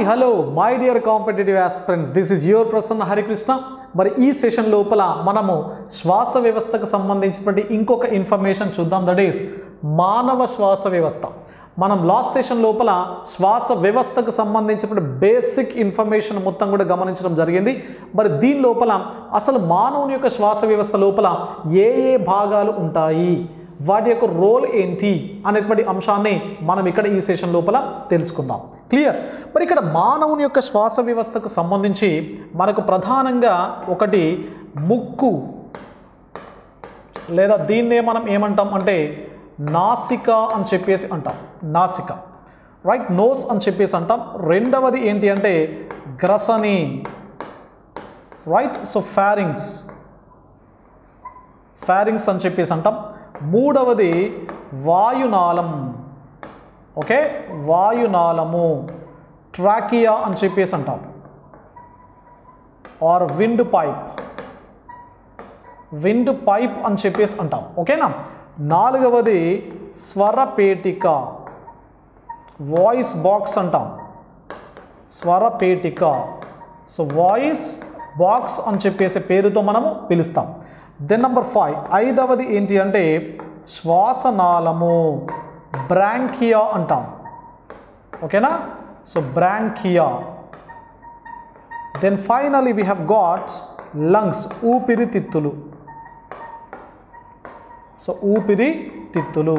hi hello my dear competitive aspirants this is your Prasanna Harikrishna మరి ఈ session లోపల మనము శ్వాస వ్యవస్థకు సంబంధించినటువంటి ఇంకొక ఇన్ఫర్మేషన్ చూద్దాం దట్ ఈస్ మానవ శ్వాస వ్యవస్థ మనం లాస్ట్ సెషన్ లోపల శ్వాస వ్యవస్థకు సంబంధించినటువంటి బేసిక్ ఇన్ఫర్మేషన్ మొత్తం కూడా గమనించడం జరిగింది మరి దీని లోపల అసలు మానవుని యొక్క శ్వాస వ్యవస్థ లోపల ఏ ఏ భాగాలు ఉంటాయి వాటి యొక్క రోల్ ఏంటి అనేటువంటి అంశాన్ని మనం ఇక్కడ ఈ సెషన్ లోపల తెలుసుకుందాం క్లియర్ మరి ఇక్కడ మానవుని యొక్క శ్వాస వ్యవస్థకు సంబంధించి మనకు ప్రధానంగా ఒకటి ముక్కు లేదా దీన్నే మనం ఏమంటాం అంటే నాసిక అని చెప్పేసి అంటాం నాసిక రైట్ నోస్ అని చెప్పేసి అంటాం రెండవది ఏంటి అంటే గ్రసని రైట్ సో ఫ్యారింగ్స్ ఫ్యారింగ్స్ అని చెప్పేసి అంటాం మూడవది వాయునాళం ఓకే వాయునాళము ట్రాకియా అని చెప్పేసి అంటాం or windpipe windpipe అని చెప్పేసి అంటాం ఓకేనా నాలుగవది స్వరపేటిక వాయిస్ బాక్స్ అంటాం స్వరపేటిక సో వాయిస్ బాక్స్ అని చెప్పేసి పేరుతో మనము పిలుస్తాం దెన్ నంబర్ ఫైవ్ ఐదవది ఏంటి అంటే శ్వాసనాళము బ్రాంకియా అంటాం ఓకేనా so bronchia then finally we have got lungs ఊపిరితిత్తులు సో ఊపిరితిత్తులు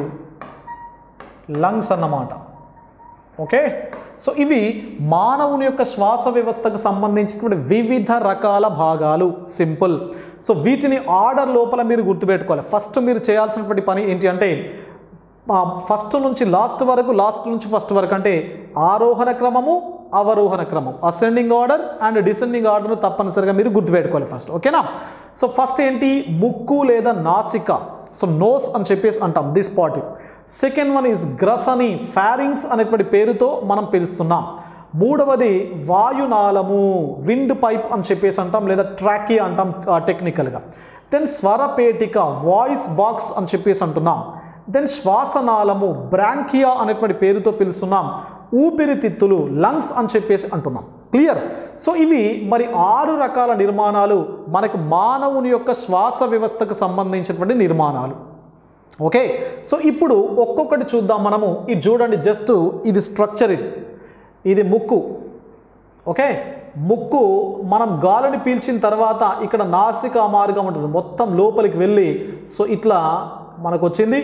లంగ్స్ అన్నమాట ఓకే సో ఇవి మానవుని యొక్క శ్వాస వ్యవస్థకు సంబంధించినటువంటి వివిధ రకాల భాగాలు సింపుల్ సో వీటిని ఆర్డర్ లోపల మీరు గుర్తుపెట్టుకోవాలి ఫస్ట్ మీరు చేయాల్సినటువంటి పని ఏంటి అంటే ఫస్ట్ నుంచి లాస్ట్ వరకు లాస్ట్ నుంచి ఫస్ట్ వరకు అంటే ఆరోహణ క్రమము అవరోహణ క్రమం అసెండింగ్ ఆర్డర్ అండ్ డిసెండింగ్ ఆర్డర్ను తప్పనిసరిగా మీరు గుర్తుపెట్టుకోవాలి ఫస్ట్ ఓకేనా సో ఫస్ట్ ఏంటి ముక్కు లేదా నాసిక సో నోస్ అని చెప్పేసి అంటాం this part second one is గ్రసని ఫ్యారింగ్స్ అనేటువంటి పేరుతో మనం పిలుస్తున్నాం మూడవది వాయునాళము విండ్ పైప్ అని చెప్పేసి అంటాం లేదా ట్రాకీ అంటాం టెక్నికల్గా దెన్ స్వరపేటిక వాయిస్ బాక్స్ అని చెప్పేసి అంటున్నాం దెన్ శ్వాసనాళము బ్రాంకియా అనేటువంటి పేరుతో పిలుస్తున్నాం ఊపిరితిత్తులు లంగ్స్ అని చెప్పేసి అంటున్నాం క్లియర్ సో ఇవి మరి ఆరు రకాల నిర్మాణాలు మనకు మానవుని యొక్క శ్వాస వ్యవస్థకు సంబంధించినటువంటి నిర్మాణాలు ఓకే సో ఇప్పుడు ఒక్కొక్కటి చూద్దాం మనము ఇది చూడండి జస్ట్ ఇది స్ట్రక్చర్ ఇది ఇది ముక్కు ఓకే ముక్కు మనం గాలిని పీల్చిన తర్వాత ఇక్కడ నాసికా మార్గం ఉంటుంది మొత్తం లోపలికి వెళ్ళి సో ఇట్లా మనకు వచ్చింది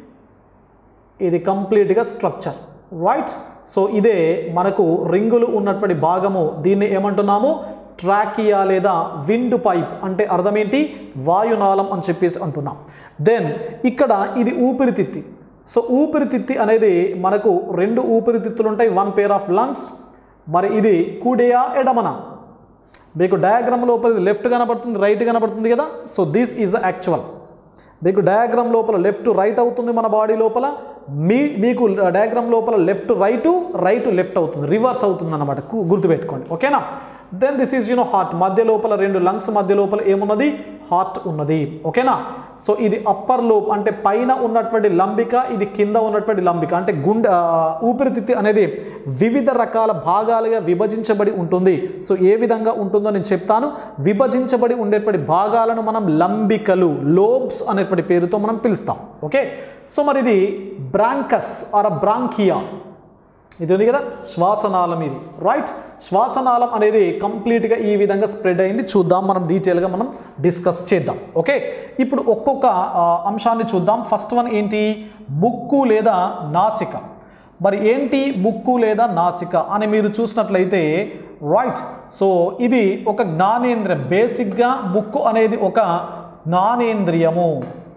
ఇది కంప్లీట్గా స్ట్రక్చర్ రైట్ సో ఇదే మనకు రింగులు ఉన్నటువంటి భాగము దీన్ని ఏమంటున్నాము ట్రాకియా లేదా విండ్ పైప్ అంటే అర్థం ఏంటి వాయునాళం అని చెప్పేసి అంటున్నాం దెన్ ఇక్కడ ఇది ఊపిరితిత్తి సో ఊపిరితిత్తి అనేది మనకు రెండు ఊపిరితిత్తులు ఉంటాయి వన్ పేర్ ఆఫ్ లంగ్స్ మరి ఇది కుడియా ఎడమన మీకు డయాగ్రామ్ లోపల లెఫ్ట్ కనబడుతుంది రైట్ కనబడుతుంది కదా సో దిస్ ఈజ్ యాక్చువల్ మీకు డయాగ్రామ్ లోపల లెఫ్ట్ రైట్ అవుతుంది మన బాడీ లోపల మీ మీకు డయాగ్రామ్ లోపల లెఫ్ట్ రైటు రైట్ లెఫ్ట్ అవుతుంది రివర్స్ అవుతుంది అనమాట గుర్తుపెట్టుకోండి ఓకేనా then this is you know heart మధ్య లోపల రెండు లంగ్స్ మధ్య లోపల ఏమున్నది హార్ట్ ఉన్నది ఓకేనా సో ఇది అప్పర్ లోప్ అంటే పైన ఉన్నటువంటి లంబిక ఇది కింద ఉన్నటువంటి లంబిక అంటే గుండె ఊపిరితిత్తి అనేది వివిధ రకాల భాగాలుగా విభజించబడి ఉంటుంది సో ఏ విధంగా ఉంటుందో నేను చెప్తాను విభజించబడి ఉండేటువంటి భాగాలను మనం లంబికలు లోబ్స్ అనేటువంటి పేరుతో మనం పిలుస్తాం ఓకే సో మరి ఇది బ్రాంకస్ ఆర్ బ్రాంకియా ఇది ఉంది కదా శ్వాసనాళం ఇది రైట్ శ్వాసనాళం అనేది కంప్లీట్గా ఈ విధంగా స్ప్రెడ్ అయింది చూద్దాం మనం డీటెయిల్గా మనం డిస్కస్ చేద్దాం ఓకే ఇప్పుడు ఒక్కొక్క అంశాన్ని చూద్దాం ఫస్ట్ వన్ ఏంటి ముక్కు లేదా నాసిక మరి ఏంటి ముక్కు లేదా నాసిక అని మీరు చూసినట్లయితే రైట్ సో ఇది ఒక జ్ఞానేంద్రియం బేసిక్గా ముక్కు అనేది ఒక జ్ఞానేంద్రియము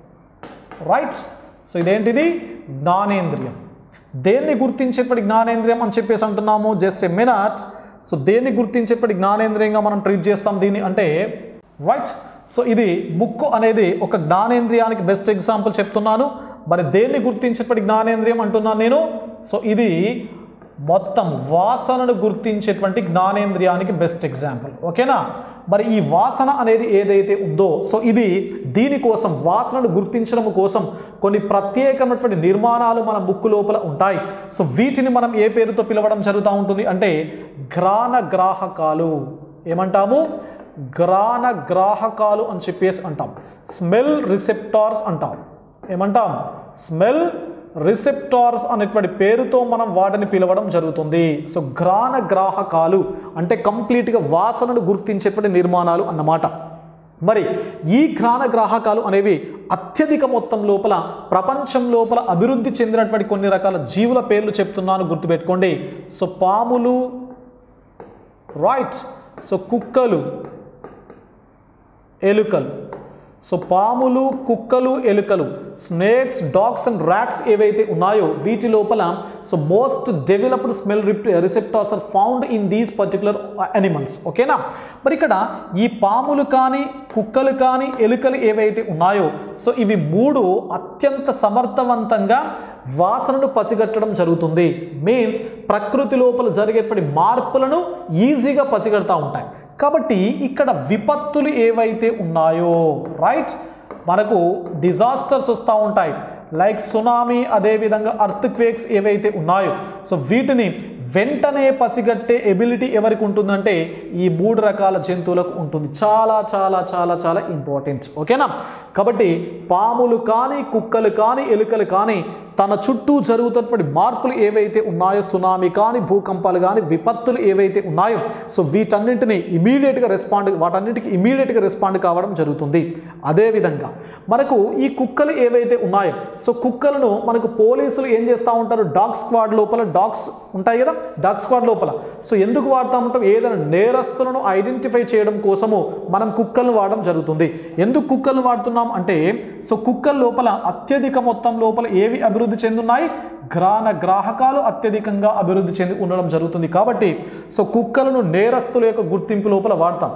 రైట్ సో ఇదేంటిది జ్ఞానేంద్రియం దేన్ని గుర్తించేప్పటి జ్ఞానేంద్రియం అని చెప్పేసి అంటున్నాము జస్ట్ ఎ మినట్ సో దేన్ని గుర్తించేప్పటి జ్ఞానేంద్రియంగా మనం ట్రీట్ చేస్తాం దీన్ని అంటే రైట్ సో ఇది ముక్కు అనేది ఒక జ్ఞానేంద్రియానికి బెస్ట్ ఎగ్జాంపుల్ చెప్తున్నాను మరి దేన్ని గుర్తించేప్పటి జ్ఞానేంద్రియం అంటున్నాను నేను సో ఇది మొత్తం వాసనను గుర్తించేటువంటి జ్ఞానేంద్రియానికి బెస్ట్ ఎగ్జాంపుల్ ఓకేనా మరి ఈ వాసన అనేది ఏదైతే ఉందో సో ఇది దీనికోసం వాసనను గుర్తించడం కోసం కొన్ని ప్రత్యేకమైనటువంటి నిర్మాణాలు మన ముక్కు లోపల ఉంటాయి సో వీటిని మనం ఏ పేరుతో పిలవడం జరుగుతూ ఉంటుంది అంటే గ్రాన గ్రాహకాలు ఏమంటాము గ్రాన గ్రాహకాలు అని చెప్పేసి అంటాం స్మెల్ రిసెప్టార్స్ అంటాం ఏమంటాం స్మెల్ రిసెప్టార్స్ అనేటువంటి పేరుతో మనం వాటిని పిలవడం జరుగుతుంది సో గ్రాన గ్రాహకాలు అంటే కంప్లీట్గా వాసనను గుర్తించేటువంటి నిర్మాణాలు అన్నమాట మరి ఈ గ్రాన గ్రాహకాలు అనేవి అత్యధిక మొత్తం లోపల ప్రపంచం లోపల అభివృద్ధి చెందినటువంటి కొన్ని రకాల జీవుల పేర్లు చెప్తున్నాను గుర్తుపెట్టుకోండి సో పాములు రైట్ సో కుక్కలు ఎలుకలు సో పాములు కుక్కలు ఎలుకలు స్నేక్స్ డాగ్స్ అండ్ ర్యాట్స్ ఏవైతే ఉన్నాయో వీటి లోపల so most developed smell receptors are found in these particular animals ఓకేనా మరి ఇక్కడ ఈ పాములు కానీ కుక్కలు కానీ ఎలుకలు ఏవైతే ఉన్నాయో సో ఇవి మూడు అత్యంత సమర్థవంతంగా వాసనను పసిగట్టడం జరుగుతుంది మీన్స్ ప్రకృతి లోపల జరిగేటువంటి మార్పులను ఈజీగా పసిగడతా ఉంటాయి కాబట్టి ఇక్కడ విపత్తులు ఏవైతే ఉన్నాయో రైట్ మనకు డిజాస్టర్స్ వస్తూ ఉంటాయి లైక్ సునామీ అదేవిధంగా అర్త్ క్వేక్స్ ఏవైతే ఉన్నాయో సో వీటిని వెంటనే పసిగట్టే ఎబిలిటీ ఎవరికి ఉంటుందంటే ఈ మూడు రకాల జంతువులకు ఉంటుంది చాలా చాలా చాలా చాలా ఇంపార్టెంట్ ఓకేనా కాబట్టి పాములు కానీ కుక్కలు కానీ ఎలుకలు కానీ తన చుట్టూ జరుగుతున్నటువంటి మార్పులు ఏవైతే ఉన్నాయో సునామీ కానీ భూకంపాలు కానీ విపత్తులు ఏవైతే ఉన్నాయో సో వీటన్నింటినీ ఇమీడియట్గా రెస్పాండ్ వాటన్నిటికీ ఇమీడియట్గా రెస్పాండ్ కావడం జరుగుతుంది అదేవిధంగా మనకు ఈ కుక్కలు ఏవైతే ఉన్నాయో సో కుక్కలను మనకు పోలీసులు ఏం చేస్తూ ఉంటారు డాగ్ స్క్వాడ్ లోపల డాగ్స్ ఉంటాయి కదా డాగ్ స్క్వాడ్ లోపల సో ఎందుకు వాడుతూ ఉంటాం ఏదైనా నేరస్తులను ఐడెంటిఫై చేయడం కోసము మనం కుక్కలను వాడడం జరుగుతుంది ఎందుకు కుక్కలను వాడుతున్నాం అంటే సో కుక్కల లోపల అత్యధిక మొత్తం లోపల ఏవి అభివృద్ధి చెందున్నాయి గ్రాన గ్రాహకాలు అత్యధికంగా అభివృద్ధి చెంది ఉండడం జరుగుతుంది కాబట్టి సో కుక్కలను నేరస్తుల యొక్క గుర్తింపు లోపల వాడతాం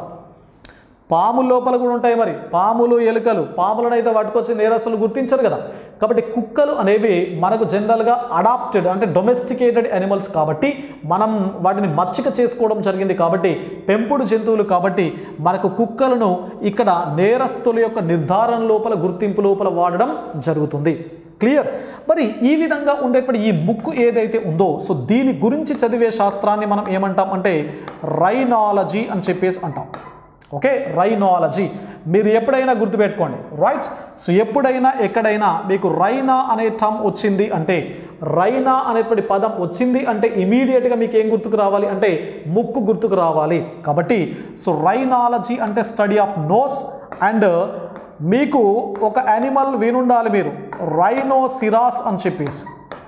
పాముల లోపల కూడా ఉంటాయి మరి పాములు ఎలుకలు పాములను అయితే పట్టుకొచ్చి నేరస్తులు గుర్తించరు కదా కాబట్టి కుక్కలు అనేవి మనకు జనరల్గా అడాప్టెడ్ అంటే డొమెస్టికేటెడ్ యానిమల్స్ కాబట్టి మనం వాటిని మచ్చిక చేసుకోవడం జరిగింది కాబట్టి పెంపుడు జంతువులు కాబట్టి మనకు కుక్కలను ఇక్కడ నేరస్తుల యొక్క నిర్ధారణ లోపల గుర్తింపు లోపల వాడడం జరుగుతుంది క్లియర్ మరి ఈ విధంగా ఉండేటువంటి ఈ బుక్ ఏదైతే ఉందో సో దీని గురించి చదివే శాస్త్రాన్ని మనం ఏమంటాం అంటే రైనాలజీ అని చెప్పేసి అంటాం ఓకే రైనాలజీ మీరు ఎప్పుడైనా గుర్తుపెట్టుకోండి రైట్ సో ఎప్పుడైనా ఎక్కడైనా మీకు రైనా అనే టర్మ్ వచ్చింది అంటే రైనా అనేటువంటి పదం వచ్చింది అంటే ఇమీడియట్గా మీకు ఏం గుర్తుకు రావాలి అంటే ముక్కు గుర్తుకు రావాలి కాబట్టి సో రైనాలజీ అంటే స్టడీ ఆఫ్ నోస్ అండ్ మీకు ఒక యానిమల్ వినుండాలి మీరు రైనోసిరాస్ అని చెప్పేసి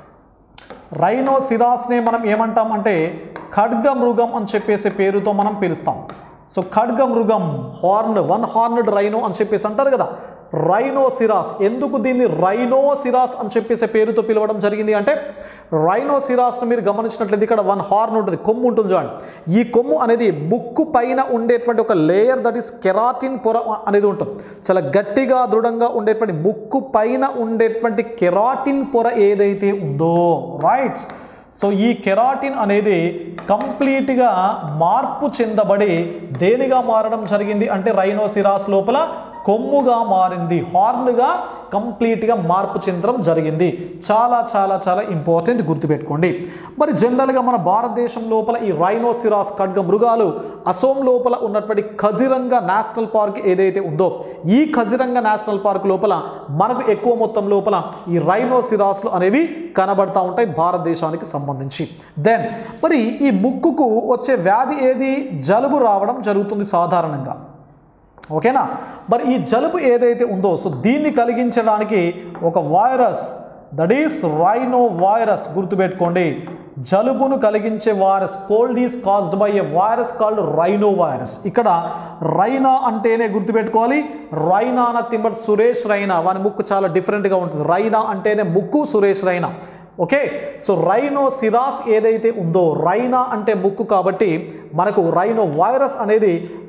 రైనోసిరాస్నే మనం ఏమంటాం అంటే ఖడ్గ మృగం అని చెప్పేసి పేరుతో మనం పిలుస్తాం సో ఖడ్గ మృగం హార్న్ వన్ హార్న్డ్ రైనో అని చెప్పేసి అంటారు కదా రైనోసిరాస్ ఎందుకు దీన్ని రైనోసిరాస్ అని చెప్పేసి పేరుతో పిలవడం జరిగింది అంటే రైనోసిరాస్ను మీరు గమనించినట్లయితే ఇక్కడ వన్ హార్న్ ఉంటుంది కొమ్ము ఉంటుంది చూడండి ఈ కొమ్ము అనేది ముక్కు పైన ఉండేటువంటి ఒక లేయర్ దట్ ఈస్ కెరాటిన్ పొర అనేది ఉంటుంది చాలా గట్టిగా దృఢంగా ఉండేటువంటి ముక్కు పైన ఉండేటువంటి కెరాటిన్ పొర ఏదైతే ఉందో రైట్ సో ఈ కెరాటిన్ అనేది కంప్లీట్గా మార్పు చెందబడి దేనిగా మారడం జరిగింది అంటే రైనోసిరాస్ లోపల కొమ్ముగా మారింది హార్న్గా కంప్లీట్గా మార్పు చెందడం జరిగింది చాలా చాలా చాలా ఇంపార్టెంట్ గుర్తుపెట్టుకోండి మరి జనరల్గా మన భారతదేశం లోపల ఈ రైనోసిరాస్ ఖడ్గ మృగాలు అసోం లోపల ఉన్నటువంటి ఖజిరంగా నేషనల్ పార్క్ ఏదైతే ఉందో ఈ ఖజిరంగా నేషనల్ పార్క్ లోపల మనకు ఎక్కువ మొత్తం లోపల ఈ రైనోసిరాస్లు అనేవి కనబడతా ఉంటాయి భారతదేశానికి సంబంధించి దెన్ మరి ఈ ముక్కుకు వచ్చే వ్యాధి ఏది జలుబు రావడం జరుగుతుంది సాధారణంగా ఓకేనా మరి ఈ జలుబు ఏదైతే ఉందో సో దీన్ని కలిగించడానికి ఒక virus that is rhino virus గుర్తుపెట్టుకోండి జలుబును కలిగించే virus cold is caused by a virus called rhino virus ఇక్కడ రైనా అంటేనే గుర్తుపెట్టుకోవాలి రైనా నథింగ్ బట్ సురేష్ రైనా వాని ముక్కు చాలా డిఫరెంట్గా ఉంటుంది రైనా అంటేనే ముక్కు Suresh Raina okay so rhinoceros ఏదైతే ఉందో రైనా అంటే ముక్కు కాబట్టి మనకు రైనో వైరస్ అనేది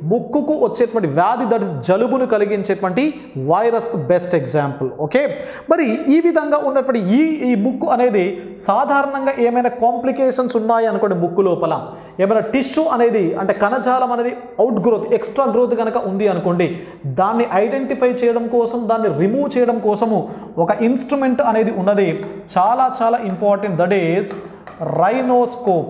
ముక్కుకు వచ్చేటువంటి వ్యాధి దట్ ఇస్ జలుబును కలిగించేటువంటి వైరస్కు బెస్ట్ ఎగ్జాంపుల్ ఓకే మరి ఈ విధంగా ఉన్నటువంటి ఈ ఈ ముక్కు అనేది సాధారణంగా ఏమైనా కాంప్లికేషన్స్ ఉన్నాయి అనుకోండి ముక్కు లోపల ఏమైనా టిష్యూ అనేది అంటే కణజాలం అనేది అవుట్ గ్రోత్ ఎక్స్ట్రా గ్రోత్ కనుక ఉంది అనుకోండి దాన్ని ఐడెంటిఫై చేయడం కోసం దాన్ని రిమూవ్ చేయడం కోసము ఒక ఇన్స్ట్రుమెంట్ అనేది ఉన్నది చాలా చాలా ఇంపార్టెంట్ దట్ ఈస్ రైనోస్కోప్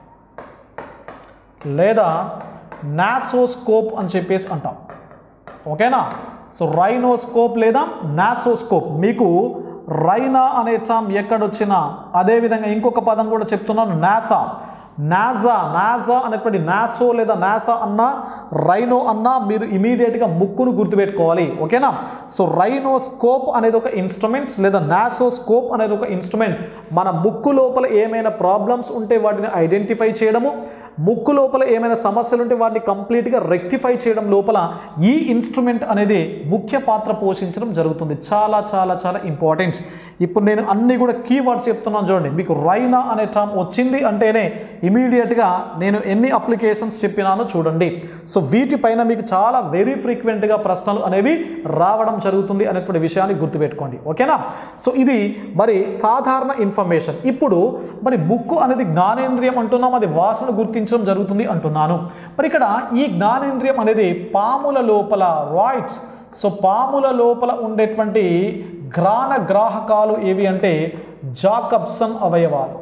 లేదా నాసోస్కోప్ అని చెప్పేసి అంటాం ఓకేనా సో రైనోస్కోప్ లేదా నాసోస్కోప్ మీకు రైనా అనే టర్మ్ ఎక్కడొచ్చినా అదేవిధంగా ఇంకొక పదం కూడా చెప్తున్నాను నాసా నాజా నాజా అనేటువంటి నాసో లేదా నాసా అన్న రైనో అన్న మీరు ఇమీడియట్గా ముక్కును గుర్తుపెట్టుకోవాలి ఓకేనా సో రైనోస్కోప్ అనేది ఒక ఇన్స్ట్రుమెంట్ లేదా నాసోస్కోప్ అనేది ఒక ఇన్స్ట్రుమెంట్ మన ముక్కు లోపల ఏమైనా ప్రాబ్లమ్స్ ఉంటే వాటిని ఐడెంటిఫై చేయడము ముక్కు లోపల ఏమైనా సమస్యలు ఉంటే వాటిని కంప్లీట్గా రెక్టిఫై చేయడం లోపల ఈ ఇన్స్ట్రుమెంట్ అనేది ముఖ్య పాత్ర పోషించడం జరుగుతుంది చాలా చాలా చాలా ఇంపార్టెంట్ ఇప్పుడు నేను అన్ని కూడా కీవర్డ్స్ చెప్తున్నాను చూడండి మీకు రైనా అనే టర్మ్ వచ్చింది అంటేనే ఇమీడియట్గా నేను ఎన్ని అప్లికేషన్స్ చెప్పినానో చూడండి సో వీటిపైన మీకు చాలా వెరీ ఫ్రీక్వెంట్గా ప్రశ్నలు అనేవి రావడం జరుగుతుంది అనేటువంటి విషయాన్ని గుర్తుపెట్టుకోండి ఓకేనా సో ఇది మరి సాధారణ ఇన్ఫర్మేషన్ ఇప్పుడు మరి ముక్కు అనేది జ్ఞానేంద్రియం అంటున్నాం అది వాసన గుర్తించడం జరుగుతుంది అంటున్నాను మరి ఇక్కడ ఈ జ్ఞానేంద్రియం అనేది పాముల లోపల రైట్ సో పాముల లోపల ఉండేటువంటి గ్రాణ గ్రాహకాలు ఏవి అంటే జాకబ్సన్ అవయవాలు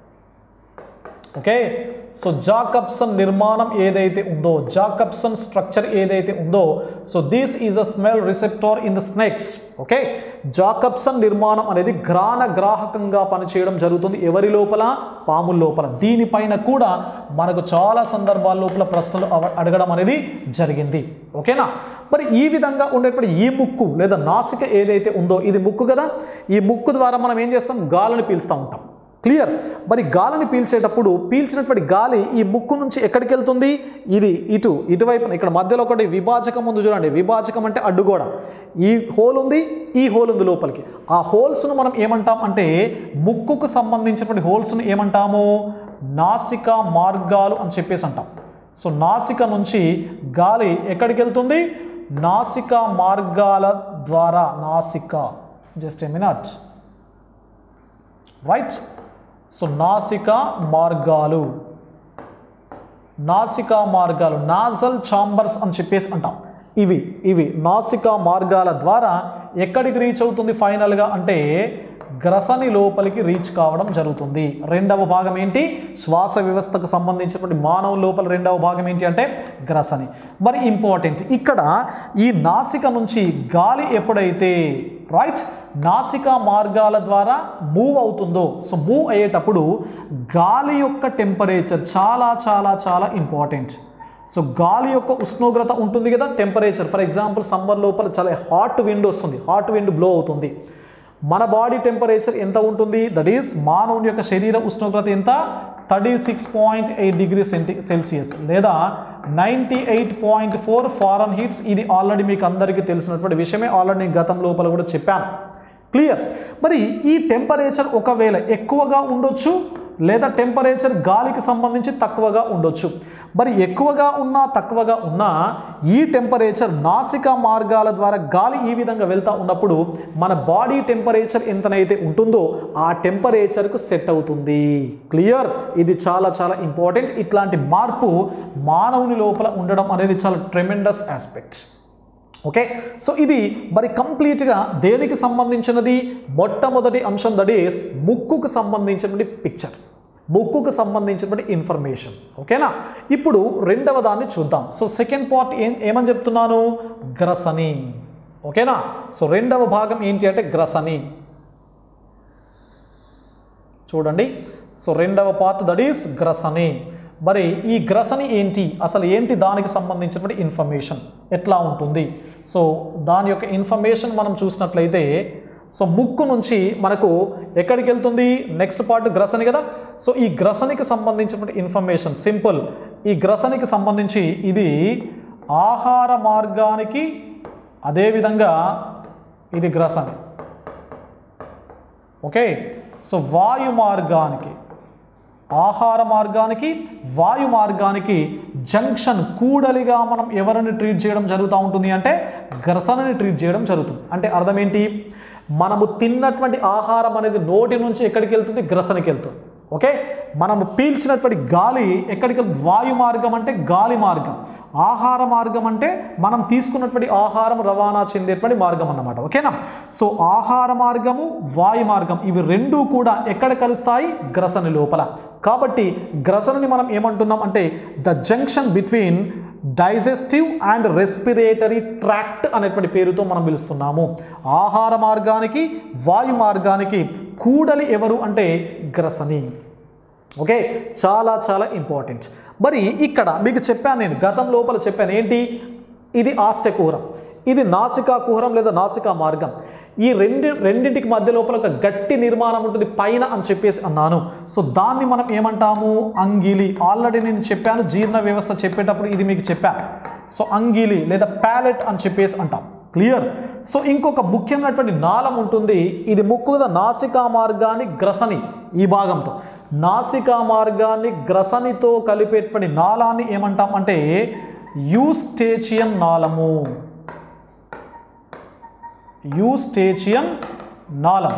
ఓకే సో జాకబ్సన్ నిర్మాణం ఏదైతే ఉందో జాకబ్సన్ స్ట్రక్చర్ ఏదైతే ఉందో so this is a smell receptor in the snakes okay Jacobson నిర్మాణం అనేది గ్రాణ గ్రాహకంగా పనిచేయడం జరుగుతుంది ఎవరి లోపల పాముల లోపల దీనిపైన కూడా మనకు చాలా సందర్భాల లోపల ప్రశ్నలు అవ- అడగడం అనేది జరిగింది ఓకేనా మరి ఈ విధంగా ఉండేటువంటి ఈ ముక్కు లేదా నాసిక ఏదైతే ఉందో ఇది ముక్కు కదా ఈ ముక్కు ద్వారా మనం ఏం చేస్తాం గాలిని పీల్స్తూ ఉంటాం క్లియర్ మరి గాలిని పీల్చేటప్పుడు పీల్చినటువంటి గాలి ఈ ముక్కు నుంచి ఎక్కడికి వెళ్తుంది ఇది ఇటు ఇటువైపున ఇక్కడ మధ్యలో ఒకటి విభాజకం ఉంది చూడండి విభాజకం అంటే అడ్డుగోడ ఈ హోల్ ఉంది ఈ హోల్ ఉంది లోపలికి ఆ హోల్స్ను మనం ఏమంటాం అంటే ముక్కుకు సంబంధించినటువంటి హోల్స్ను ఏమంటాము నాసిక మార్గాలు అని చెప్పేసి అంటాం సో నాసిక నుంచి గాలి ఎక్కడికి వెళ్తుంది నాసిక మార్గాల ద్వారా నాసిక just a minute right so నాసిక మార్గాలు నాసికా మార్గాలు నాజల్ చాంబర్స్ అని చెప్పేసి అంటాం ఇవి ఇవి నాసికా మార్గాల ద్వారా ఎక్కడికి రీచ్ అవుతుంది ఫైనల్గా అంటే గ్రసని లోపలికి రీచ్ కావడం జరుగుతుంది రెండవ భాగం ఏంటి శ్వాస వ్యవస్థకు సంబంధించినటువంటి మానవ లోపల రెండవ భాగం ఏంటి అంటే గ్రసని మరి ఇంపార్టెంట్ ఇక్కడ ఈ నాసిక నుంచి గాలి ఎప్పుడైతే రైట్ నాసికా మార్గాల ద్వారా మూవ్ అవుతుందో సో మూవ్ అయ్యేటప్పుడు గాలి యొక్క టెంపరేచర్ చాలా చాలా చాలా ఇంపార్టెంట్ సో గాలి యొక్క ఉష్ణోగ్రత ఉంటుంది కదా టెంపరేచర్ ఫర్ ఎగ్జాంపుల్ సమ్మర్ లోపల చాలా హాట్ విండ్ వస్తుంది హాట్ విండ్ బ్లో అవుతుంది మన బాడీ టెంపరేచర్ ఎంత ఉంటుంది దట్ ఈస్ మానవుని యొక్క శరీర ఉష్ణోగ్రత ఎంత thirty six point eight degree centi celsius లేదా ninety eight point four fahrenheits ఇది ఆల్రెడీ మీకు అందరికీ తెలిసినటువంటి విషయమే ఆల్రెడీ నేను గతం లోపల కూడా చెప్పాను క్లియర్ మరి ఈ టెంపరేచర్ ఒకవేళ ఎక్కువగా ఉండొచ్చు లేదా టెంపరేచర్ గాలికి సంబంధించి తక్కువగా ఉండొచ్చు మరి ఎక్కువగా ఉన్నా తక్కువగా ఉన్నా ఈ టెంపరేచర్ నాసికా మార్గాల ద్వారా గాలి ఈ విధంగా వెళ్తా ఉన్నప్పుడు మన బాడీ టెంపరేచర్ ఎంతనైతే ఉంటుందో ఆ టెంపరేచర్కు సెట్ అవుతుంది క్లియర్ ఇది చాలా చాలా ఇంపార్టెంట్ ఇట్లాంటి మార్పు మానవుని లోపల ఉండడం అనేది చాలా ట్రెమెండస్ ఆస్పెక్ట్ ఓకే సో ఇది మరి కంప్లీట్గా దేనికి సంబంధించినది మొట్టమొదటి అంశం దట్ ఈస్ ముక్కుకు సంబంధించినటువంటి పిక్చర్ ముక్కుకు సంబంధించినటువంటి ఇన్ఫర్మేషన్ ఓకేనా ఇప్పుడు రెండవ దాన్ని చూద్దాం సో సెకండ్ పార్ట్ ఏం ఏమని చెప్తున్నాను గ్రసని ఓకేనా సో రెండవ భాగం ఏంటి అంటే గ్రసని చూడండి సో రెండవ పార్ట్ దట్ ఈస్ గ్రసని మరి ఈ గ్రసని ఏంటి అసలు ఏంటి దానికి సంబంధించినటువంటి ఇన్ఫర్మేషన్ ఎట్లా ఉంటుంది సో దాని యొక్క ఇన్ఫర్మేషన్ మనం చూసినట్లయితే సో ముక్కు నుంచి మనకు ఎక్కడికి వెళ్తుంది నెక్స్ట్ పార్ట్ గ్రసని కదా సో ఈ గ్రసనికి సంబంధించినటువంటి ఇన్ఫర్మేషన్ సింపుల్ ఈ గ్రసనికి సంబంధించి ఇది ఆహార మార్గానికి అదేవిధంగా ఇది గ్రసని ఓకే సో వాయు మార్గానికి ఆహార మార్గానికి వాయు మార్గానికి జంక్షన్ కూడలిగా మనం ఎవరిని ట్రీట్ చేయడం జరుగుతూ ఉంటుంది అంటే గ్రసనని ట్రీట్ చేయడం జరుగుతుంది అంటే అర్థం ఏంటి మనము తిన్నటువంటి ఆహారం అనేది నోటి నుంచి ఎక్కడికి వెళ్తుంది గ్రసనికి వెళ్తుంది ఓకే మనము పీల్చినటువంటి గాలి ఎక్కడికి వెళ్తుంది వాయు మార్గం అంటే గాలి మార్గం ఆహార మార్గం అంటే మనం తీసుకున్నటువంటి ఆహారం రవాణా చెందేటువంటి మార్గం అన్నమాట ఓకేనా సో ఆహార మార్గము వాయు మార్గం ఇవి రెండూ కూడా ఎక్కడ కలుస్తాయి గ్రసని లోపల కాబట్టి గ్రసనని మనం ఏమంటున్నాం అంటే the junction between digestive and respiratory tract అనేటువంటి పేరుతో మనం పిలుస్తున్నాము ఆహార మార్గానికి వాయు మార్గానికి కూడలి ఎవరు అంటే గ్రసని ఓకే చాలా చాలా ఇంపార్టెంట్ మరి ఇక్కడ మీకు చెప్పాను నేను గతం లోపల చెప్పాను ఏంటి ఇది ఆస్య కుహరం ఇది నాసికా కుహరం లేదా నాసికా మార్గం ఈ రెండు రెండింటికి మధ్య లోపల ఒక గట్టి నిర్మాణం ఉంటుంది పైన అని చెప్పేసి అన్నాను సో దాన్ని మనం ఏమంటాము అంగిలి ఆల్రెడీ నేను చెప్పాను జీర్ణ వ్యవస్థ చెప్పేటప్పుడు ఇది మీకు చెప్పాను సో అంగిలి లేదా ప్యాలెట్ అని చెప్పేసి అంటాం క్లియర్ సో ఇంకొక ముఖ్యమైనటువంటి నాళం ఉంటుంది ఇది ముక్కుగా నాసికా మార్గాన్ని గ్రసని ఈ భాగంతో నాసికా మార్గాన్ని గ్రసనితో కలిపేటువంటి నాళాన్ని ఏమంటాం అంటే యూస్టేచియన్ నాళము యూస్టేచియన్ నాళం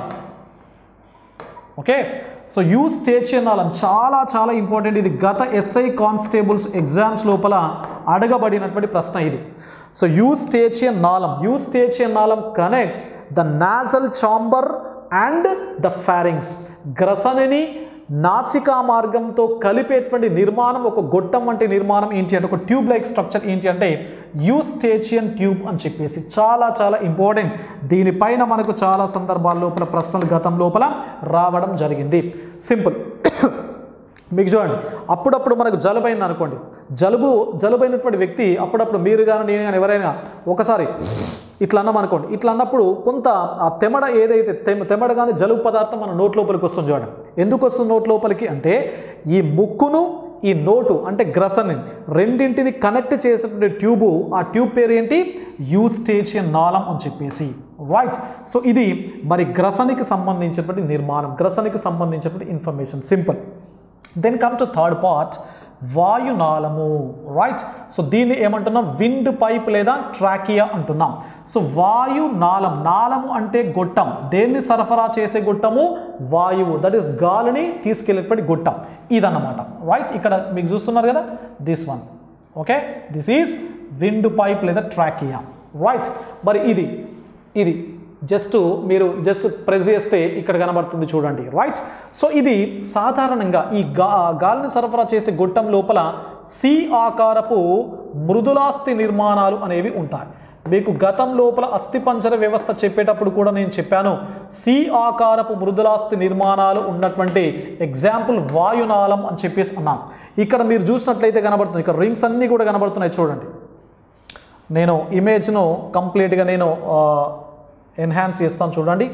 ఓకే సో యూస్టేచియన్ నాళం చాలా చాలా ఇంపార్టెంట్ ఇది గత ఎస్ఐ కానిస్టేబుల్స్ ఎగ్జామ్స్ లోపల అడగబడినటువంటి ప్రశ్న ఇది సో యూస్టేచియన్ నాళం యూస్టేచియన్ నాళం connects the nasal chamber and the pharynx గ్రసనిని నాసికా మార్గంతో కలిపేటువంటి నిర్మాణం ఒక గొట్టం వంటి నిర్మాణం ఏంటి అంటే ఒక ట్యూబ్ లైక్ స్ట్రక్చర్ ఏంటి అంటే యూస్టేచియన్ ట్యూబ్ అని చెప్పేసి చాలా చాలా ఇంపార్టెంట్ దీనిపైన మనకు చాలా సందర్భాల లోపల ప్రశ్నలు గతం లోపల రావడం జరిగింది సింపుల్ మీకు చూడండి అప్పుడప్పుడు మనకు జలుబైంది అనుకోండి జలుబు జలుబైనటువంటి వ్యక్తి అప్పుడప్పుడు మీరు కానీ నేను కానీ ఎవరైనా ఒకసారి ఇట్లా అన్నాం అనుకోండి ఇట్లా అన్నప్పుడు కొంత ఆ తెమడ ఏదైతే తెమ తెమడ కానీ జలుబు పదార్థం మన నోట్ లోపలికి వస్తుంది చూడండి ఎందుకు వస్తుంది నోట్ లోపలికి అంటే ఈ ముక్కును ఈ నోటు అంటే గ్రసని రెండింటిని కనెక్ట్ చేసేటువంటి ట్యూబు ఆ ట్యూబ్ పేరు ఏంటి యూస్టేచియన్ నాళం అని చెప్పేసి రైట్ సో ఇది మరి గ్రసనికి సంబంధించినటువంటి నిర్మాణం గ్రసనికి సంబంధించినటువంటి information simple then come to third part వాయునాళము రైట్ సో దీన్ని ఏమంటున్నాం విండ్ పైప్ లేదా ట్రాకియా అంటున్నాం సో వాయు నాళం నాళము అంటే గొట్టం దేన్ని సరఫరా చేసే గొట్టము వాయువు దట్ ఈస్ గాలిని తీసుకెళ్ళేటువంటి గొట్టం ఇదన్నమాట రైట్ ఇక్కడ మీకు చూస్తున్నారు కదా this one okay this is wind pipe లేదా ట్రాకియా రైట్ మరి ఇది ఇది జస్ట్ మీరు జస్ట్ ప్రెస్ చేస్తే ఇక్కడ కనబడుతుంది చూడండి రైట్ సో ఇది సాధారణంగా ఈ గా గాలిని సరఫరా చేసే గొట్టం లోపల సి ఆకారపు మృదులాస్థి నిర్మాణాలు అనేవి ఉంటాయి మీకు గతం లోపల అస్థిపంజర వ్యవస్థ చెప్పేటప్పుడు కూడా నేను చెప్పాను సి ఆకారపు మృదులాస్థి నిర్మాణాలు ఉన్నటువంటి ఎగ్జాంపుల్ వాయునాళం అని చెప్పేసి అన్నాం ఇక్కడ మీరు చూసినట్లయితే కనబడుతుంది ఇక్కడ రింగ్స్ అన్నీ కూడా కనబడుతున్నాయి చూడండి నేను ఇమేజ్ను కంప్లీట్గా నేను ఎన్హాన్స్ చేస్తాను చూడండి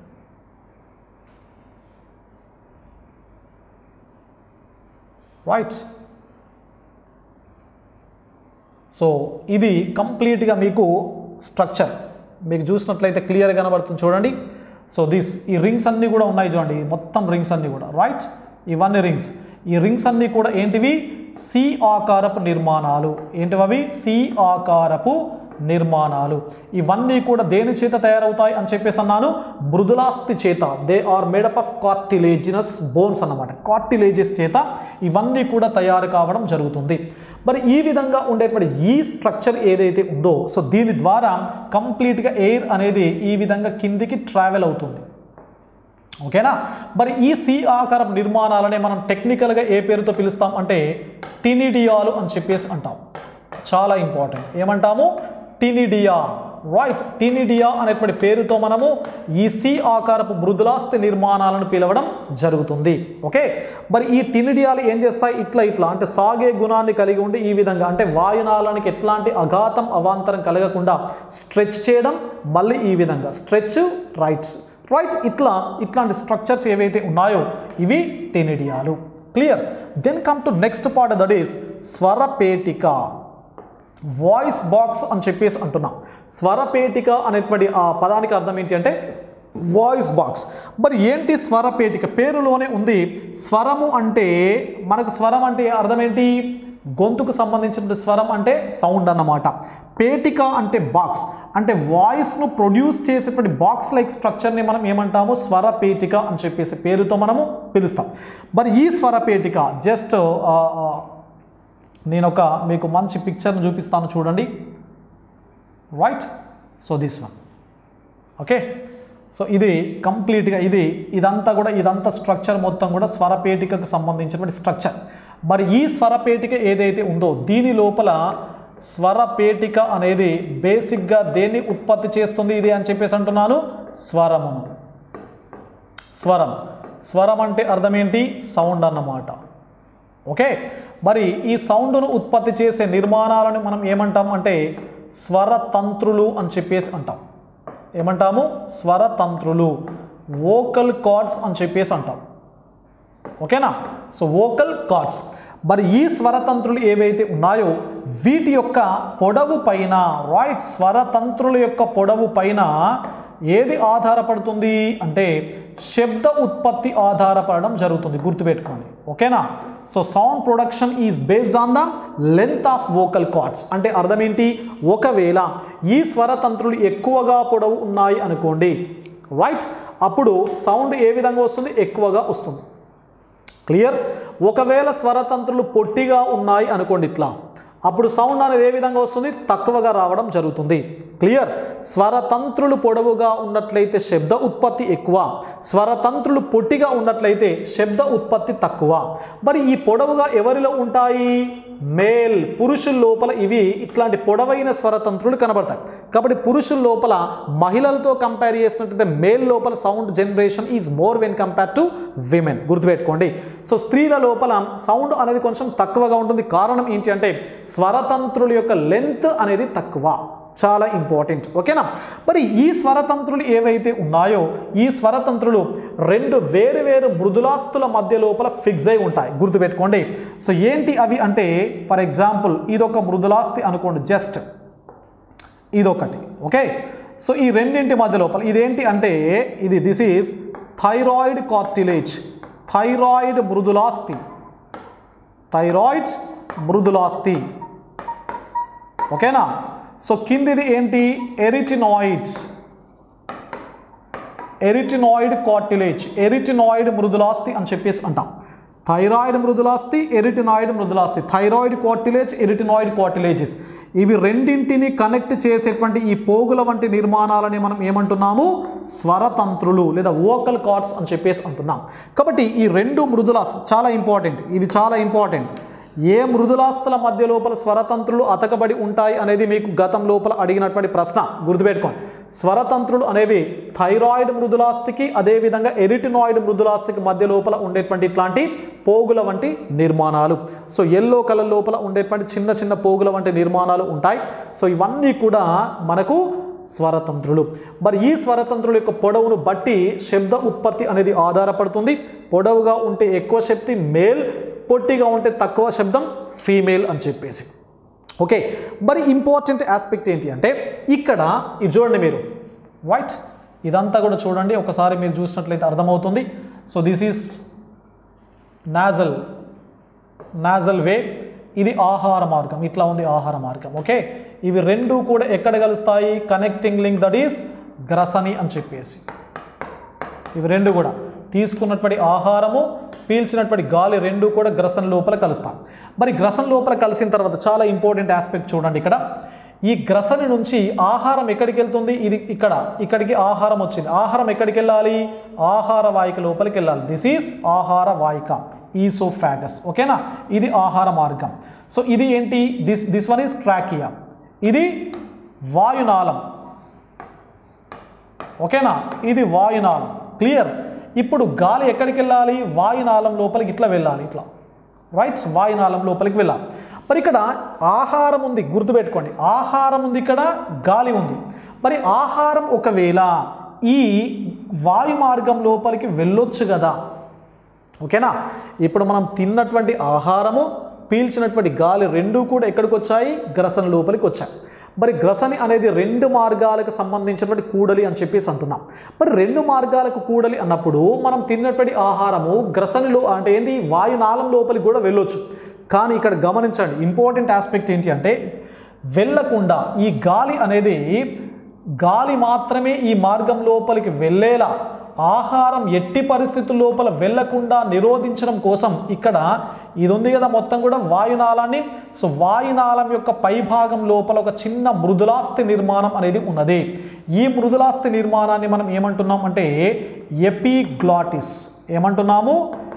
రైట్ సో ఇది కంప్లీట్గా మీకు స్ట్రక్చర్ మీకు చూసినట్లయితే క్లియర్గా కనబడుతుంది చూడండి సో దిస్ ఈ రింగ్స్ అన్నీ కూడా ఉన్నాయి చూడండి ఈ మొత్తం రింగ్స్ అన్నీ కూడా రైట్ ఇవన్నీ రింగ్స్ ఈ రింగ్స్ అన్నీ కూడా ఏంటివి సి ఆకారపు నిర్మాణాలు ఏంటివి అవి సి ఆకారపు నిర్మాణాలు ఇవన్నీ కూడా దేని చేత తయారవుతాయి అని చెప్పేసి అన్నాను మృదులాస్థి చేత they are made up of cartilaginous bones అన్నమాట కార్టిలేజెస్ చేత ఇవన్నీ కూడా తయారు కావడం జరుగుతుంది మరి ఈ విధంగా ఉండేటువంటి ఈ స్ట్రక్చర్ ఏదైతే ఉందో సో దీని ద్వారా కంప్లీట్గా ఎయిర్ అనేది ఈ విధంగా కిందికి ట్రావెల్ అవుతుంది ఓకేనా మరి ఈ సి ఆకారం నిర్మాణాలనే మనం టెక్నికల్గా ఏ పేరుతో పిలుస్తాం అంటే టినిడియాలు అని చెప్పేసి అంటాం చాలా ఇంపార్టెంట్ ఏమంటాము టినిడియా రైట్ టినిడియా అనేటువంటి పేరుతో మనము ఈ సి ఆకారపు మృదులాస్థి నిర్మాణాలను పిలవడం జరుగుతుంది ఓకే మరి ఈ టినిడియాలు ఏం చేస్తాయి ఇట్లా ఇట్లా అంటే సాగే గుణాన్ని కలిగి ఉండి ఈ విధంగా అంటే వాయునాళానికి ఎట్లాంటి అఘాతం అవాంతరం కలగకుండా స్ట్రెచ్ చేయడం మళ్ళీ ఈ విధంగా స్ట్రెచ్ రైట్స్ రైట్ ఇట్లా ఇట్లాంటి స్ట్రక్చర్స్ ఏవైతే ఉన్నాయో ఇవి టెనిడియాలు clear then come to next part that is స్వరపేటిక వాయిస్ బాక్స్ అని చెప్పేసి అంటున్నాం స్వరపేటిక అనేటువంటి ఆ పదానికి అర్థం ఏంటి అంటే వాయిస్ బాక్స్ మరి ఏంటి స్వరపేటిక పేరులోనే ఉంది స్వరము అంటే మనకు స్వరం అంటే అర్థం ఏంటి గొంతుకు సంబంధించిన స్వరం అంటే సౌండ్ అన్నమాట పేటిక అంటే బాక్స్ అంటే వాయిస్ను ప్రొడ్యూస్ చేసేటువంటి బాక్స్ లైక్ స్ట్రక్చర్ని మనం ఏమంటాము స్వర పేటిక అని చెప్పేసి పేరుతో మనము పిలుస్తాం మరి ఈ స్వర పేటిక జస్ట్ నేను ఒక మీకు మంచి పిక్చర్ను చూపిస్తాను చూడండి right so this one okay so ఇది కంప్లీట్గా ఇది ఇదంతా కూడా ఇదంతా స్ట్రక్చర్ మొత్తం కూడా స్వరపేటికకు సంబంధించినటువంటి స్ట్రక్చర్ మరి ఈ స్వరపేటిక ఏదైతే ఉందో దీని లోపల స్వరపేటిక అనేది బేసిక్గా దేన్ని ఉత్పత్తి చేస్తుంది ఇది అని చెప్పేసి అంటున్నాను స్వరమును స్వరం స్వరం అంటే అర్థం ఏంటి సౌండ్ అన్నమాట ఓకే మరి ఈ సౌండ్ను ఉత్పత్తి చేసే నిర్మాణాలను మనం ఏమంటాం అంటే స్వరతంత్రులు అని చెప్పేసి అంటాం ఏమంటాము స్వరతంత్రులు వోకల్ కార్డ్స్ అని చెప్పేసి అంటాం ఓకేనా సో వోకల్ కార్డ్స్ మరి ఈ స్వరతంత్రులు ఏవైతే ఉన్నాయో వీటి యొక్క పొడవు పైన రైట్ స్వరతంత్రుల యొక్క పొడవు పైన ఏది ఆధారపడుతుంది అంటే శబ్ద ఉత్పత్తి ఆధారపడడం జరుగుతుంది గుర్తుపెట్టుకోండి ఓకేనా so sound production is based on the length of vocal cords అంటే అర్థం ఏంటి ఒకవేళ ఈ స్వరతంత్రులు ఎక్కువగా పొడవు ఉన్నాయి అనుకోండి రైట్ అప్పుడు సౌండ్ ఏ విధంగా వస్తుంది ఎక్కువగా వస్తుంది క్లియర్ ఒకవేళ స్వరతంత్రులు పొట్టిగా ఉన్నాయి అనుకోండి ఇట్లా అప్పుడు సౌండ్ అనేది ఏ విధంగా వస్తుంది తక్కువగా రావడం జరుగుతుంది క్లియర్ స్వరతంత్రులు పొడవుగా ఉన్నట్లయితే శబ్ద ఉత్పత్తి ఎక్కువ స్వరతంత్రులు పొట్టిగా ఉన్నట్లయితే శబ్ద ఉత్పత్తి తక్కువ మరి ఈ పొడవుగా ఎవరిలో ఉంటాయి మేల్ పురుషుల లోపల ఇవి ఇట్లాంటి పొడవైన స్వరతంత్రులు కనబడతాయి కాబట్టి పురుషుల లోపల మహిళలతో కంపేర్ చేసినట్లయితే మేల్ లోపల sound generation is more when compare to women గుర్తుపెట్టుకోండి సో స్త్రీల లోపల సౌండ్ అనేది కొంచెం తక్కువగా ఉంటుంది కారణం ఏంటి అంటే స్వరతంత్రుల యొక్క లెంత్ అనేది తక్కువ చాలా ఇంపార్టెంట్ ఓకేనా మరి ఈ స్వరతంత్రులు ఏవైతే ఉన్నాయో ఈ స్వరతంత్రులు రెండు వేరు వేరు మృదులాస్తుల మధ్య లోపల ఫిక్స్ అయి ఉంటాయి గుర్తుపెట్టుకోండి సో ఏంటి అవి అంటే ఫర్ ఎగ్జాంపుల్ ఇదొక మృదులాస్తి అనుకోండి జస్ట్ ఇదొకటి ఓకే సో ఈ రెండింటి మధ్య లోపల ఇదేంటి అంటే ఇది this is thyroid cartilage thyroid మృదులాస్తి థైరాయిడ్ మృదులాస్తి ఓకేనా సో కిందిది ఏంటి ఎరిటినాయిడ్ ఎరిటినాయిడ్ కార్టిలేజ్ ఎరిటినాయిడ్ మృదులాస్తి అని చెప్పేసి అంటాం థైరాయిడ్ మృదులాస్తి ఎరిటినాయిడ్ మృదులాస్తి థైరాయిడ్ కార్టిలేజ్ ఎరిటినాయిడ్ కార్టిలేజెస్ ఇవి రెండింటిని కనెక్ట్ చేసేటువంటి ఈ పోగుల వంటి నిర్మాణాలని మనం ఏమంటున్నాము స్వరతంత్రులు లేదా వోకల్ కార్డ్స్ అని చెప్పేసి అంటున్నాం కాబట్టి ఈ రెండు మృదులాస్ చాలా ఇంపార్టెంట్ ఇది చాలా ఇంపార్టెంట్ ఏ మృదులాస్తుల మధ్య లోపల స్వరతంత్రులు అతకబడి ఉంటాయి అనేది మీకు గతం లోపల అడిగినటువంటి ప్రశ్న గుర్తుపెట్టుకోండి స్వరతంత్రులు అనేవి థైరాయిడ్ మృదులాస్తికి అదేవిధంగా ఎరిటినాయిడ్ మృదులాస్తికి మధ్య లోపల ఉండేటువంటి ఇట్లాంటి పోగుల వంటి నిర్మాణాలు సో ఎల్లో కలర్ లోపల ఉండేటువంటి చిన్న చిన్న పోగుల వంటి నిర్మాణాలు ఉంటాయి సో ఇవన్నీ కూడా మనకు స్వరతంత్రులు మరి ఈ స్వరతంత్రుల యొక్క పొడవును బట్టి శబ్ద ఉత్పత్తి అనేది ఆధారపడుతుంది పొడవుగా ఉంటే ఎక్కువ శక్తి మేల్ పొట్టిగా ఉంటే తక్కువ శబ్దం ఫీమేల్ అని చెప్పేసి ఓకే మరి ఇంపార్టెంట్ ఆస్పెక్ట్ ఏంటి అంటే ఇక్కడ ఇది చూడండి మీరు రైట్ ఇదంతా కూడా చూడండి ఒకసారి మీరు చూసినట్లయితే అర్థమవుతుంది so this is nasal nasal way ఇది ఆహార మార్గం ఇట్లా ఉంది ఆహార మార్గం ఓకే ఇవి రెండు కూడా ఎక్కడ కలుస్తాయి కనెక్టింగ్ లింక్ దట్ ఈస్ గ్రసని అని చెప్పేసి ఇవి రెండు కూడా తీసుకున్నటువంటి ఆహారము పీల్చినటువంటి గాలి రెండు కూడా గ్రసన్ లోపల కలుస్తాం మరి గ్రసన్ లోపల కలిసిన తర్వాత చాలా ఇంపార్టెంట్ ఆస్పెక్ట్ చూడండి ఇక్కడ ఈ గ్రసని నుంచి ఆహారం ఎక్కడికి వెళ్తుంది ఇది ఇక్కడ ఇక్కడికి ఆహారం వచ్చింది ఆహారం ఎక్కడికి వెళ్ళాలి ఆహార వాయిక లోపలికి వెళ్ళాలి దిస్ ఈస్ ఆహార వాయిక ఈసోఫాగస్ ఓకేనా ఇది ఆహార మార్గం సో ఇది ఏంటి this this one is trachea ఇది వాయునాళం ఓకేనా ఇది వాయునాళం క్లియర్ ఇప్పుడు గాలి ఎక్కడికి వెళ్ళాలి వాయునాళం లోపలికి ఇట్లా వెళ్ళాలి ఇట్లా రైట్ వాయునాళం లోపలికి వెళ్ళాలి మరి ఇక్కడ ఆహారం ఉంది గుర్తుపెట్టుకోండి ఆహారం ఉంది ఇక్కడ గాలి ఉంది మరి ఆహారం ఒకవేళ ఈ వాయు మార్గం లోపలికి వెళ్ళొచ్చు కదా ఓకేనా ఇప్పుడు మనం తిన్నటువంటి ఆహారము పీల్చినటువంటి గాలి రెండూ కూడా ఎక్కడికి వచ్చాయి గ్రసన లోపలికి వచ్చాయి మరి గ్రసని అనేది రెండు మార్గాలకు సంబంధించినటువంటి కూడలి అని చెప్పేసి అంటున్నాం మరి రెండు మార్గాలకు కూడలి అన్నప్పుడు మనం తిన్నటువంటి ఆహారము గ్రసనిలో అంటే ఏంది వాయునాళం లోపలికి కూడా వెళ్ళొచ్చు కానీ ఇక్కడ గమనించండి ఇంపార్టెంట్ ఆస్పెక్ట్ ఏంటి అంటే వెళ్ళకుండా ఈ గాలి అనేది గాలి మాత్రమే ఈ మార్గం లోపలికి వెళ్ళేలా ఆహారం ఎట్టి పరిస్థితుల లోపల వెళ్లకుండా నిరోధించడం కోసం ఇక్కడ ఇది ఉంది కదా మొత్తం కూడా వాయునాళాన్ని సో వాయునాళం యొక్క పైభాగం లోపల ఒక చిన్న మృదులాస్థి నిర్మాణం అనేది ఉన్నది ఈ మృదులాస్థి నిర్మాణాన్ని మనం ఏమంటున్నాం అంటే ఎపిగ్లాటిస్ ఏమంటున్నాము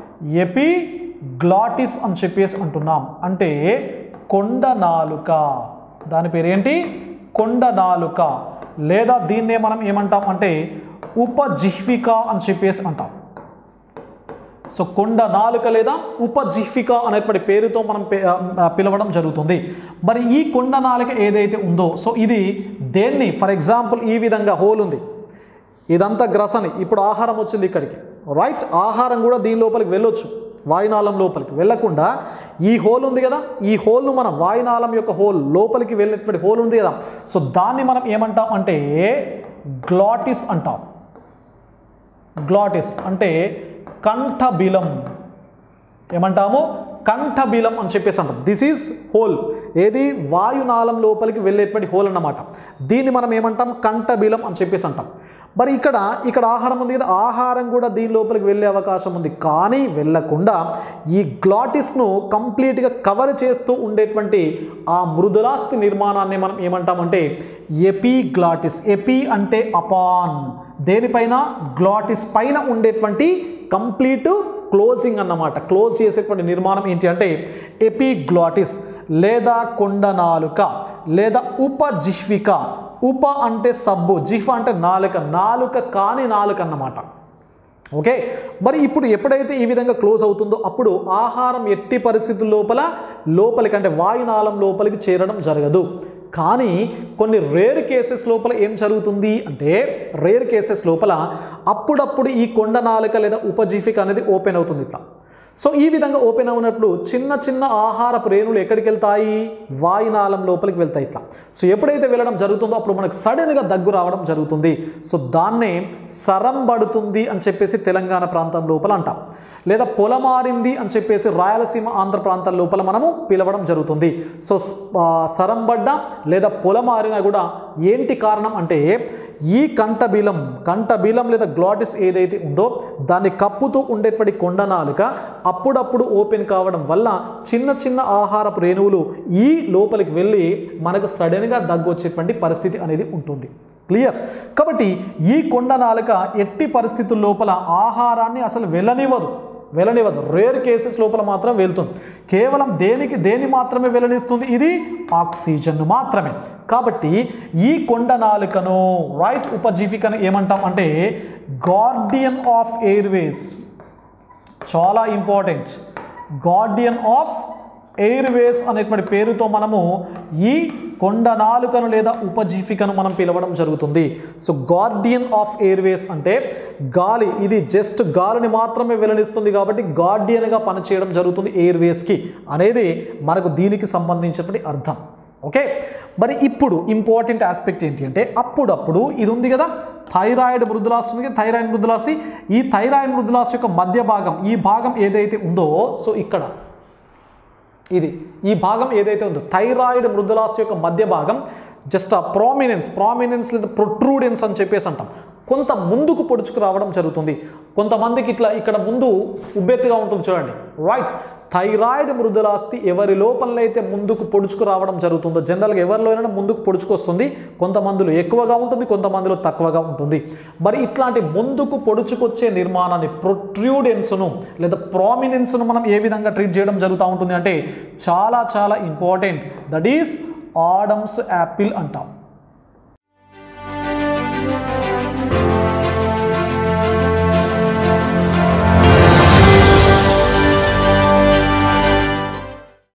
ఎపిగ్లాటిస్ అని చెప్పేసి అంటున్నాం అంటే కొండ నాలుక దాని పేరేంటి కొండ నాలుక లేదా దీన్నే మనం ఏమంటాం అంటే ఉపజిహ్విక అని చెప్పేసి అంటాం సో కొండ నాలుక లేదా ఉపజిహ్విక అనేటువంటి పేరుతో మనం పే- ఆ, పిలవడం జరుగుతుంది మరి ఈ కొండ నాలుక ఏదైతే ఉందో సో ఇది దేన్ని ఫర్ ఎగ్జాంపుల్ ఈ విధంగా హోల్ ఉంది ఇదంతా గ్రసని ఇప్పుడు ఆహారం వచ్చింది ఇక్కడికి రైట్ ఆహారం కూడా దీని లోపలికి వెళ్ళొచ్చు వాయునాళం లోపలికి వెళ్ళకుండా ఈ హోల్ ఉంది కదా ఈ హోల్ను మనం వాయునాళం యొక్క హోల్ లోపలికి వెళ్ళేటువంటి హోల్ ఉంది కదా సో దాన్ని మనం ఏమంటాం అంటే గ్లాటిస్ అంటాం గ్లాటిస్ అంటే కంఠబిలం ఏమంటాము కంఠబిలం అని చెప్పేసి అంటాం దిస్ ఈజ్ హోల్ ఏది వాయునాళం లోపలికి వెళ్ళేటువంటి హోల్ అన్నమాట దీన్ని మనం ఏమంటాం కంఠబిలం అని చెప్పేసి అంటాం మరి ఇక్కడ ఇక్కడ ఆహారం ఉంది కదా ఆహారం కూడా దీని లోపలికి వెళ్ళే అవకాశం ఉంది కానీ వెళ్ళకుండా ఈ గ్లాటిస్ను కంప్లీట్గా కవర్ చేస్తూ ఉండేటువంటి ఆ మృదులాస్థి నిర్మాణాన్ని మనం ఏమంటామంటే ఎపిగ్లాటిస్ ఎపి అంటే అపాన్ దేనిపైన గ్లాటిస్ పైన ఉండేటువంటి కంప్లీట్ క్లోజింగ్ అన్నమాట క్లోజ్ చేసేటువంటి నిర్మాణం ఏంటి అంటే ఎపిగ్లాటిస్ లేదా కొండ నాలుక లేదా ఉపజిహ్విక ఉప అంటే సబ్బు జిహ్వ అంటే నాలుక నాలుక కాని నాలుక అన్నమాట ఓకే మరి ఇప్పుడు ఎప్పుడైతే ఈ విధంగా క్లోజ్ అవుతుందో అప్పుడు ఆహారం ఎట్టి పరిస్థితుల లోపల లోపలికి అంటే వాయునాళం లోపలికి చేరడం జరగదు కానీ కొన్ని రేర్ కేసెస్ లోపల ఏం జరుగుతుంది అంటే రేర్ కేసెస్ లోపల అప్పుడప్పుడు ఈ కొండ నాలుక లేదా ఉపజీవిక అనేది ఓపెన్ అవుతుంది ఇట్లా సో ఈ విధంగా ఓపెన్ అవునప్పుడు చిన్న చిన్న ఆహారపు రేణులు ఎక్కడికి వెళ్తాయి వాయునాళం లోపలికి వెళ్తాయి ఇట్లా సో ఎప్పుడైతే వెళ్ళడం జరుగుతుందో అప్పుడు మనకు సడన్గా దగ్గు రావడం జరుగుతుంది సో దాన్నే సరం పడుతుంది అని చెప్పేసి తెలంగాణ ప్రాంతం లోపల అంటాం లేదా పొలమారింది అని చెప్పేసి రాయలసీమ ఆంధ్ర ప్రాంతాల లోపల మనము పిలవడం జరుగుతుంది సో ఆ, సరంబడ్డ లేదా పొలమారిన కూడా ఏంటి కారణం అంటే ఈ కంఠబిలం కంఠబిలం లేదా గ్లాటిస్ ఏదైతే ఉందో దాన్ని కప్పుతూ ఉండేటువంటి కొండ నాలుక అప్పుడప్పుడు ఓపెన్ కావడం వల్ల చిన్న చిన్న ఆహారపు రేణువులు ఈ లోపలికి వెళ్ళి మనకు సడన్గా దగ్గు వచ్చేటువంటి పరిస్థితి అనేది ఉంటుంది క్లియర్ కాబట్టి ఈ కొండ నాలుక ఎట్టి పరిస్థితుల లోపల ఆహారాన్ని అసలు వెళ్ళనివ్వదు వెళ్ళనివ్వదు రేర్ కేసెస్ లోపల మాత్రం వెళ్తుంది కేవలం దేనికి దేని మాత్రమే వెళ్ళనిస్తుంది ఇది ఆక్సిజన్ మాత్రమే కాబట్టి ఈ కొండ నాలుకను రైట్ ఉపజీవికను ఏమంటాం అంటే గార్డియన్ ఆఫ్ ఎయిర్వేస్ చాలా ఇంపార్టెంట్ గార్డియన్ ఆఫ్ ఎయిర్వేస్ అనేటువంటి పేరుతో మనము ఈ కొండ నాలుకను లేదా ఉపజీవికను మనం పిలవడం జరుగుతుంది సో గార్డియన్ ఆఫ్ ఎయిర్వేస్ అంటే గాలి ఇది జస్ట్ గాలిని మాత్రమే వెల్లడిస్తుంది కాబట్టి గార్డియన్గా పనిచేయడం జరుగుతుంది ఎయిర్వేస్కి అనేది మనకు దీనికి సంబంధించినటువంటి అర్థం ఓకే మరి ఇప్పుడు ఇంపార్టెంట్ ఆస్పెక్ట్ ఏంటి అంటే అప్పుడప్పుడు ఇది ఉంది కదా థైరాయిడ్ మృదులాస్తి ఉంది కదా, థైరాయిడ్ మృదులాస్తి ఈ థైరాయిడ్ మృదులాస్తి యొక్క మధ్య భాగం ఈ భాగం ఏదైతే ఉందో సో ఇక్కడ ఇది ఈ భాగం ఏదైతే ఉందో థైరాయిడ్ మృదులాస్తి యొక్క మధ్య భాగం జస్ట్ ఆ ప్రామినెన్స్ ప్రామినెన్స్ లేదా ప్రొట్రూడెన్స్ అని చెప్పేసి అంటాం కొంత ముందుకు పొడుచుకు రావడం జరుగుతుంది కొంతమందికి ఇట్లా ఇక్కడ ముందు ఉబ్బెత్తుగా ఉంటుంది చూడండి రైట్ థైరాయిడ్ మృదులాస్తి ఎవరి లోపలైతే ముందుకు పొడుచుకు రావడం జరుగుతుందో జనరల్గా ఎవరిలో అయినా ముందుకు పొడుచుకొస్తుంది కొంతమందిలో ఎక్కువగా ఉంటుంది కొంతమందిలో తక్కువగా ఉంటుంది మరి ఇట్లాంటి ముందుకు పొడుచుకొచ్చే నిర్మాణాన్ని ప్రొట్రూడెన్స్ను లేదా ప్రామినెన్స్ను మనం ఏ విధంగా ట్రీట్ చేయడం జరుగుతూ ఉంటుంది అంటే చాలా చాలా important that is Adam's apple అంటాం